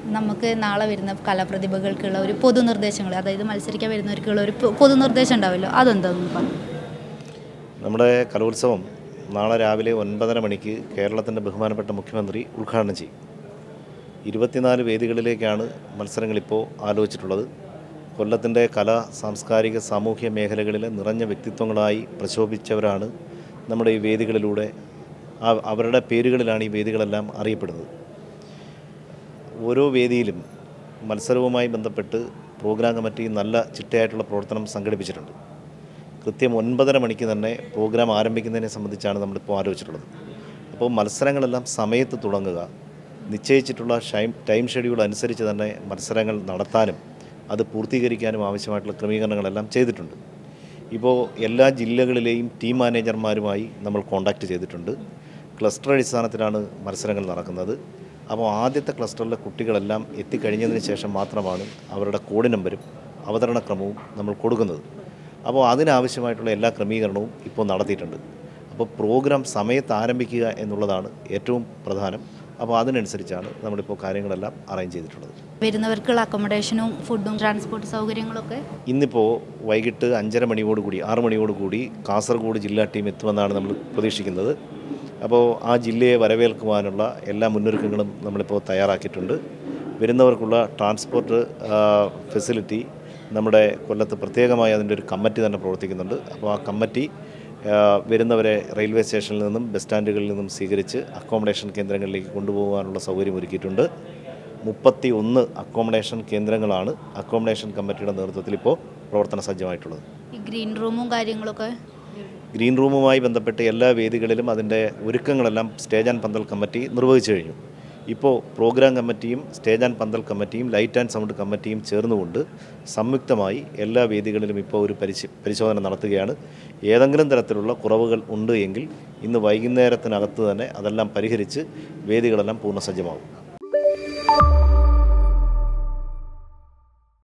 നമുക്ക് നാളെ വരുന്ന കലാപ്രതിഭകൾക്കുള്ള ഒരു പൊതുനിർദ്ദേശങ്ങൾ അതായത് മത്സരിക്കാൻ വരുന്നവർക്കുള്ള ഒരു പൊ- പൊതുനിർദ്ദേശം ഉണ്ടാവുമല്ലോ അതെന്താന്ന് പറഞ്ഞു നമ്മുടെ കലോത്സവം നാളെ രാവിലെ ഒൻപതര മണിക്ക് കേരളത്തിൻ്റെ ബഹുമാനപ്പെട്ട മുഖ്യമന്ത്രി ഉദ്ഘാടനം ചെയ്യും ഇരുപത്തിനാല് വേദികളിലേക്കാണ് മത്സരങ്ങളിപ്പോൾ ആലോചിച്ചിട്ടുള്ളത് കൊല്ലത്തിൻ്റെ കല സാംസ്കാരിക സാമൂഹ്യ മേഖലകളിലെ നിറഞ്ഞ വ്യക്തിത്വങ്ങളായി പ്രശോഭിച്ചവരാണ് നമ്മുടെ ഈ വേദികളിലൂടെ ആ- അവരുടെ പേരുകളിലാണ് ഈ വേദികളെല്ലാം അറിയപ്പെടുന്നത് ഓരോ വേദിയിലും മത്സരവുമായി ബന്ധപ്പെട്ട് പ്രോഗ്രാം കമ്മിറ്റി നല്ല ചിട്ടയായിട്ടുള്ള പ്രവർത്തനം സംഘടിപ്പിച്ചിട്ടുണ്ട് കൃത്യം ഒൻപതര മണിക്ക് തന്നെ പ്രോഗ്രാം ആരംഭിക്കുന്നതിനെ സംബന്ധിച്ചാണ് നമ്മളിപ്പോൾ ആലോചിച്ചിട്ടുള്ളത് അപ്പോൾ മത്സരങ്ങളെല്ലാം സമയത്ത് തുടങ്ങുക നിശ്ചയിച്ചിട്ടുള്ള ഷൈം ടൈം ഷെഡ്യൂൾ അനുസരിച്ച് തന്നെ മത്സരങ്ങൾ നടത്താനും അത് പൂർത്തീകരിക്കാനും ആവശ്യമായിട്ടുള്ള ക്രമീകരണങ്ങളെല്ലാം ചെയ്തിട്ടുണ്ട് ഇപ്പോൾ എല്ലാ ജില്ലകളിലെയും ടീം മാനേജർമാരുമായി നമ്മൾ കോൺടാക്റ്റ് ചെയ്തിട്ടുണ്ട് ക്ലസ്റ്റർ അടിസ്ഥാനത്തിലാണ് മത്സരങ്ങൾ നടക്കുന്നത് അപ്പോൾ ആദ്യത്തെ ക്ലസ്റ്ററിലെ കുട്ടികളെല്ലാം എത്തിക്കഴിഞ്ഞതിന് ശേഷം മാത്രമാണ് അവരുടെ കോഡ് നമ്പരും അവതരണക്രമവും നമ്മൾ കൊടുക്കുന്നത് അപ്പോൾ അതിനാവശ്യമായിട്ടുള്ള എല്ലാ ക്രമീകരണവും ഇപ്പോൾ നടത്തിയിട്ടുണ്ട് അപ്പോൾ പ്രോഗ്രാം സമയത്ത് ആരംഭിക്കുക എന്നുള്ളതാണ് ഏറ്റവും പ്രധാനം അപ്പോൾ അതിനനുസരിച്ചാണ് നമ്മളിപ്പോൾ കാര്യങ്ങളെല്ലാം അറേഞ്ച് ചെയ്തിട്ടുള്ളത് വരുന്നവർക്കുള്ള അക്കോമഡേഷനും ഫുഡും ട്രാൻസ്പോർട്ട് സൗകര്യങ്ങളൊക്കെ ഇന്നിപ്പോൾ വൈകിട്ട് അഞ്ചര മണിയോടുകൂടി ആറ് മണിയോടുകൂടി കാസർഗോഡ് ജില്ലാ ടീം എത്തുമെന്നാണ് നമ്മൾ പ്രതീക്ഷിക്കുന്നത് അപ്പോൾ ആ ജില്ലയെ വരവേൽക്കുവാനുള്ള എല്ലാ മുന്നൊരുക്കങ്ങളും നമ്മളിപ്പോൾ തയ്യാറാക്കിയിട്ടുണ്ട് വരുന്നവർക്കുള്ള ട്രാൻസ്പോർട്ട് ഫെസിലിറ്റി നമ്മുടെ കൊല്ലത്ത് പ്രത്യേകമായി അതിൻ്റെ ഒരു കമ്മിറ്റി തന്നെ പ്രവർത്തിക്കുന്നുണ്ട് അപ്പോൾ ആ കമ്മിറ്റി ആ, വരുന്നവരെ റെയിൽവേ സ്റ്റേഷനിൽ നിന്നും ബസ് സ്റ്റാൻഡുകളിൽ നിന്നും സ്വീകരിച്ച് അക്കോമഡേഷൻ കേന്ദ്രങ്ങളിലേക്ക് കൊണ്ടുപോകാനുള്ള സൗകര്യം ഒരുക്കിയിട്ടുണ്ട് മുപ്പത്തി ഒന്ന് അക്കോമഡേഷൻ കേന്ദ്രങ്ങളാണ് അക്കോമഡേഷൻ കമ്മിറ്റിയുടെ നേതൃത്വത്തിൽ ഇപ്പോൾ പ്രവർത്തന സജ്ജമായിട്ടുള്ളത് ഈ ഗ്രീൻ റൂമും കാര്യങ്ങളൊക്കെ ഗ്രീൻ റൂമുമായി ബന്ധപ്പെട്ട് എല്ലാ വേദികളിലും അതിൻ്റെ ഒരുക്കങ്ങളെല്ലാം സ്റ്റേജ് ആൻഡ് പന്തൽ കമ്മിറ്റി നിർവഹിച്ചു കഴിഞ്ഞു ഇപ്പോൾ പ്രോഗ്രാം കമ്മിറ്റിയും സ്റ്റേജ് ആൻഡ് പന്തൽ കമ്മിറ്റിയും ലൈറ്റ് ആൻഡ് സൗണ്ട് കമ്മിറ്റിയും ചേർന്നുകൊണ്ട് സംയുക്തമായി എല്ലാ വേദികളിലും ഇപ്പോൾ ഒരു പരിശ പരിശോധന നടത്തുകയാണ് ഏതെങ്കിലും തരത്തിലുള്ള കുറവുകൾ ഉണ്ട് എങ്കിൽ ഇന്ന് വൈകുന്നേരത്തിനകത്ത് തന്നെ അതെല്ലാം പരിഹരിച്ച് വേദികളെല്ലാം പൂർണ്ണസജ്ജമാകും